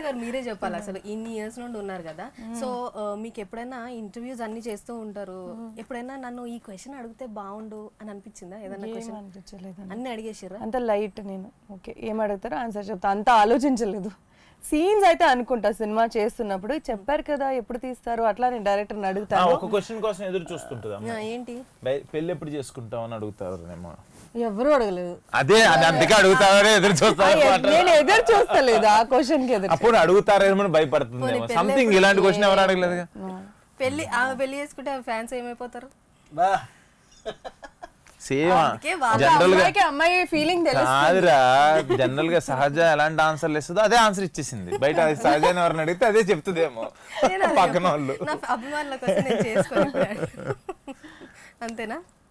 గారు మీరే చెప్పాలి అసలు ఇన్ని ఇయర్స్ నుండి ఉన్నారు కదా సో మీకు ఎప్పుడైనా ఇంటర్వ్యూస్ అన్ని చేస్తూ ఉంటారు ఎప్పుడైనా నన్ను ఈ క్వశ్చన్ అడిగితే బాగుండు అని అనిపించిందా ఏదన్నా ఏం క్వశ్చన్ అనిపించలేదు అన్ని అడిగేసిర్రా అంత లైట్ నేను ఓకే ఏం అడుగుతారో ఆన్సర్ చెప్తా అంత ఆలోచించలేదు సీన్స్ అయితే అనుకుంటా సినిమా చేస్తున్నప్పుడు చెప్పారు కదా ఎప్పుడు తీస్తారు అట్లా నేను డైరెక్టర్ని ఆ, అడుగుతాను ఒక క్వశ్చన్ కోసం ఎదురు చూస్తుంటుంది అమ్మ ఆ, ఏంటి బై- పెళ్ళి ఎప్పుడు చేసుకుంటావు అని అడుగుతారేమో ఎవరు అడగలేదు అదే అది అందుకే అడుగుతారని ఎదురు చూస్తారు నేను ఎదురు చూస్తలేదు ఆ క్వశ్చన్ కి ఎదురు అప్పుడు అడుగుతారేమో అని భయపడుతుందేమో సంథింగ్ ఇలాంటి క్వశ్చన్ ఎవరు అడగలేదు పెళ్లి ఆమె పెళ్లి చేసుకుంటే ఫ్యాన్స్ ఏమైపోతారు బా సేమ్ అందుకే వాళ్ళ జనరల్ గా అమ్మాయికి అమ్మాయి ఫీలింగ్ తెలుసు కాదురా జనరల్ గా సహజ ఎలాంటి ఆన్సర్లు ఇస్తుందో అదే ఆన్సర్ ఇచ్చేసింది బయట అది సహజ అని ఎవరిని అడిగితే అదే చెప్తుందేమో నేను అదే పక్కన వాళ్ళు నా అభిమానుల కోసం నేను చేసుకోను అంతేనా